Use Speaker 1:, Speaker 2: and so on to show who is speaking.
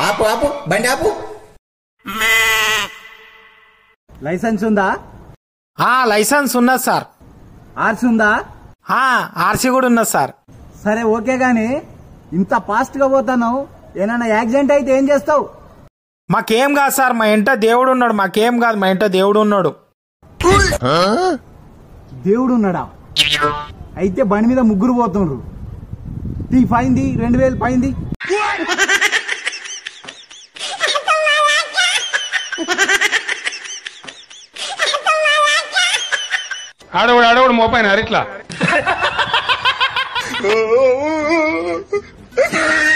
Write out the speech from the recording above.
Speaker 1: ఆపు ఆపు బండి ఆపు
Speaker 2: లైసెన్స్ ఉందా
Speaker 3: ఆ లైసెన్స్ ఉన్నది సార్
Speaker 2: ఆర్సీ ఉందా
Speaker 3: ఆ ఆర్సీ కూడా ఉన్నది సార్
Speaker 2: సరే ఓకే గాని ఇంత ఫాస్ట్ గా పోతున్నావు ఏమైనా యాక్సిడెంట్ అయితే ఏం చేస్తావు
Speaker 3: మాకేం కాదు సార్ మా ఇంట దేవుడు ఉన్నాడు మాకేం కాదు మా ఇంట దేవుడు ఉన్నాడు
Speaker 2: దేవుడు ఉన్నాడా అయితే బండి మీద ముగ్గురు పోతుండ్రు తీ ఫైంది రెండు వేలు ఫైంది
Speaker 4: ఆడవాడు ఆడవాడు మోపాయినారు ఇట్లా